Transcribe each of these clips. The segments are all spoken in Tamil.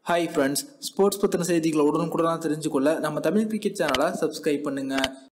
ஹாய் ஃப்ரெண்ட்ஸ் ஸ்போர்ட்ஸ் பற்றின செய்திகளை உடனுக்குடனாக தெரிஞ்சுக்கொள்ள நம்ம தமிழ் கிரிக்கெட் சேனலை சப்ஸ்கிரைப் பண்ணுங்க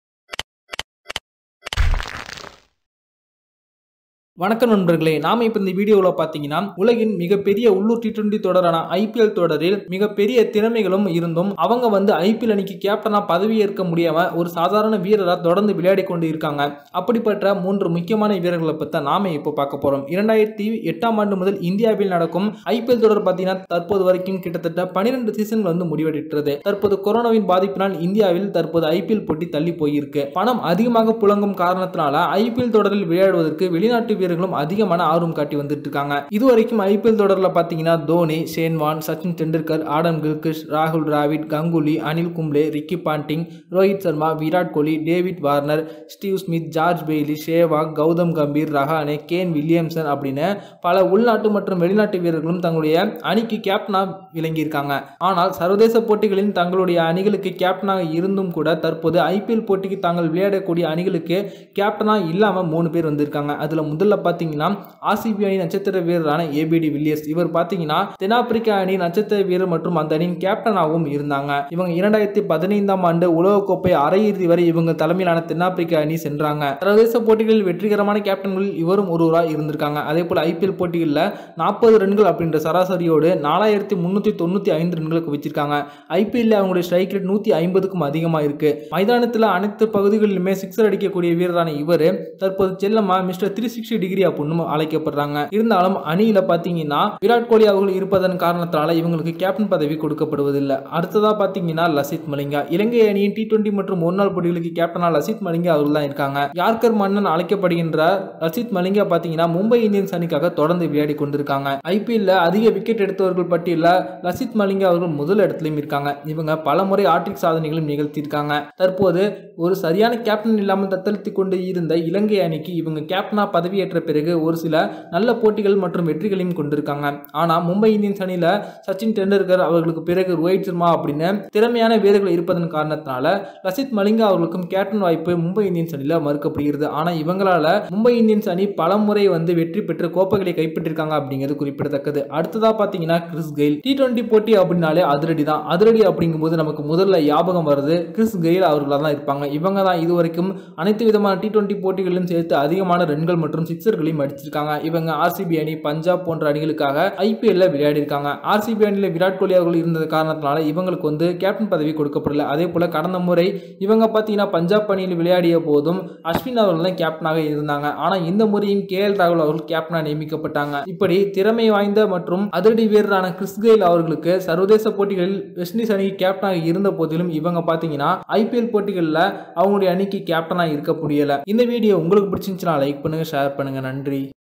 வணக்கம் நண்பர்களே நாம இப்போ இந்த வீடியோவில் பார்த்தீங்கன்னா உலகின் மிகப்பெரிய உள்ளூர் டி டுவெண்டி தொடரான ஐபிஎல் தொடரில் மிகப்பெரிய திறமைகளும் இருந்தும் அவங்க வந்து ஐபிஎல் அணிக்கு கேப்டனா பதவி ஏற்க முடியாம ஒரு சாதாரண வீரராக தொடர்ந்து விளையாடி கொண்டு இருக்காங்க அப்படிப்பட்ட மூன்று முக்கியமான வீரர்களை பற்றி நாம இப்போ பார்க்க போறோம் இரண்டாயிரத்தி எட்டாம் ஆண்டு முதல் இந்தியாவில் நடக்கும் ஐபிஎல் தொடர் பார்த்தீங்கன்னா தற்போது வரைக்கும் கிட்டத்தட்ட பனிரெண்டு சீசன் வந்து முடிவெடுக்கிறது தற்போது கொரோனாவின் பாதிப்பினால் இந்தியாவில் தற்போது ஐபிஎல் போட்டி தள்ளி போயிருக்கு பணம் அதிகமாக புழங்கும் காரணத்தினால ஐபிஎல் தொடரில் விளையாடுவதற்கு வெளிநாட்டு வீரர்களும் அதிகமான ஆர்வம் காட்டி வந்துட்டு இருக்காங்க இதுவரைக்கும் ஐபிஎல் தொடரில் பார்த்தீங்கன்னா தோனி ஷேன்வான் சச்சின் டெண்டுல்கர் ஆடம் கில்கிஷ் ராகுல் டிராவிட் கங்குலி அனில் கும்ப்ளே ரிக்கி பாண்டிங் ரோஹித் சர்மா விராட் கோலி David Warner Steve Smith George Bailey Sehwag Gautham Gambhir Rahane Kane Williamson அப்படின்னு பல உள்நாட்டு மற்றும் வெளிநாட்டு வீரர்களும் தங்களுடைய அணிக்கு கேப்டனாக விளங்கியிருக்காங்க ஆனால் சர்வதேச போட்டிகளில் தங்களுடைய அணிகளுக்கு கேப்டனாக இருந்தும் கூட தற்போது ஐபிஎல் போட்டிக்கு தாங்கள் விளையாடக்கூடிய அணிகளுக்கு கேப்டனாக இல்லாமல் மூணு பேர் வந்திருக்காங்க அதில் முதல்ல பார்த்தீங்கன்னா ஆர்சிபி அணி நட்சத்திர வீரரான ஏபிடி வில்லியர்ஸ் இவர் பார்த்தீங்கன்னா தென்னாப்பிரிக்கா அணி நட்சத்திர வீரர் மற்றும் அந்த அணியின் கேப்டனாகவும் இருந்தாங்க இவங்க இரண்டாயிரத்தி பதினைந்தாம் ஆண்டு உலகக்கோப்பை அரையிறுதி வரை இவங்க தலைமையிலான தென்னாப்பிரிக்கா அணி சென்றாங்க சர்வதேச போட்டிகளில் வெற்றிகரமான கேப்டன்களில் இவரும் ஒருவராக இருந்திருக்காங்க அதே போல் ஐபிஎல் போட்டிகளில் நாற்பது ரன்கள் அப்படின்ற சராசரியோடு நாலாயிரத்தி முந்நூற்றி தொண்ணூற்றி ஐந்து ரன்களுக்கு வச்சிருக்காங்க ஐபிஎல்ல அவங்களுடைய ஸ்ட்ரைக் ரேட் நூற்றி ஐம்பதுக்கும் அதிகமாக இருக்கு மைதானத்தில் அனைத்து பகுதிகளிலுமே சிக்ஸர் அடிக்கக்கூடிய வீரரான இவர் தற்போது செல்லமா மிஸ்டர் த்ரீ சிக்ஸ்டி டிகிரி அப்படின்னு அழைக்கப்படுறாங்க இருந்தாலும் அணியில பார்த்தீங்கன்னா விராட் கோலி அவர்கள் இருப்பதன் காரணத்தினால இவங்களுக்கு கேப்டன் பதவி கொடுக்கப்படுவதில்லை அடுத்ததா பார்த்தீங்கன்னா லசித் மலிங்கா இலங்கை அணியின் டி டுவெண்டி மற்றும் ஒரு நாள் போட்டிகளுக்கு கேப்டனா லசித் மலிங்கா அவர்கள் தான் இருக்காங்க யார்கர் மன்னன் அழைக்கப்படுகின்ற லசித் மலிங்கா பார்த்தீங்கன்னா மும்பை இந்தியன்ஸ் அணிக்காக தொடர்ந்து விளையாடி கொண்டிருக்காங்க ஐபிஎல்ல அதிக விக்கெட் எடுத்தவர்கள் பட்டியலில் லசித் மலிங்கா அவர்கள் முதல் இடத்துலையும் இருக்காங்க இவங்க பல முறை ஆட்ரிக் சாதனைகளும் நிகழ்த்தியிருக்காங்க தற்போது ஒரு சரியான கேப்டன் இல்லாமல் தத்தளித்து கொண்டு இருந்த இலங்கை அணிக்கு இவங்க கேப்டனா பதவியேற்ற பிறகு ஒரு சில நல்ல போட்டிகள் மற்றும் வெற்றிகளையும் கொண்டிருக்காங்க ஆனால் மும்பை இந்தியன்ஸ் அணியில் சச்சின் டெண்டுல்கர் அவர்களுக்கு பிறகு ரோஹித் சர்மா அப்படின்னு திறமையான வீரர்கள் இருப்பதன் காரணத்தினால லசித் மலிங்கா அவர்களுக்கும் கேப்டன் வாய்ப்பு மும்பை இந்தியன்ஸ் அணியில் மறுக்கப்படுகிறது ஆனால் இவங்களால மும்பை இந்தியன்ஸ் அணி பல முறை வந்து வெற்றி பெற்று கோப்பைகளை கைப்பற்றிருக்காங்க அப்படிங்கிறது குறிப்பிடத்தக்கது அடுத்ததா பார்த்தீங்கன்னா கிறிஸ் கெயில் டி டுவெண்ட்டி போட்டி அப்படின்னாலே அதிரடி தான் அதிரடி அப்படிங்கும்போது நமக்கு முதல்ல ஞாபகம் வருது கிறிஸ் கெயில் அவர்களாக தான் இருப்பாங்க இவங்க தான் இதுவரைக்கும் அனைத்து விதமான டி டுவெண்ட்டி போட்டிகளிலும் சேர்த்து அதிகமான ரன்கள் மற்றும் சிக்ஸர்களையும் அடிச்சிருக்காங்க இவங்க ஆர்சிபி அணி பஞ்சாப் போன்ற அணிகளுக்காக ஐபிஎல்ல விளையாடி இருக்காங்க ஆர்சிபி அணியில் விராட் கோலி அவர்கள் இருந்தது காரணத்தினால இவங்களுக்கு வந்து கேப்டன் பதவி கொடுக்கப்படல அதே போல கடந்த முறை இவங்க பார்த்தீங்கன்னா பஞ்சாப் அணியில் விளையாடிய போதும் அஸ்வின் அவர்கள் தான் கேப்டனாக இருந்தாங்க ஆனால் இந்த முறையும் கே எல் ராகுல் அவர்கள் கேப்டனாக நியமிக்கப்பட்டாங்க இப்படி திறமை வாய்ந்த மற்றும் அதிரடி வீரரான கிறிஸ் கெயில் அவர்களுக்கு சர்வதேச போட்டிகளில் வெஸ்ட் இண்டீஸ் அணிக்கு கேப்டனாக இருந்த போதிலும் இவங்க பார்த்தீங்கன்னா ஐபிஎல் போட்டிகளில் அவங்களுடைய அணிக்கு கேப்டனாக இருக்க முடியல இந்த வீடியோ உங்களுக்கு பிடிச்சிருந்துச்சுன்னா லைக் பண்ணுங்க ஷேர் பண்ணுங்க நன்றி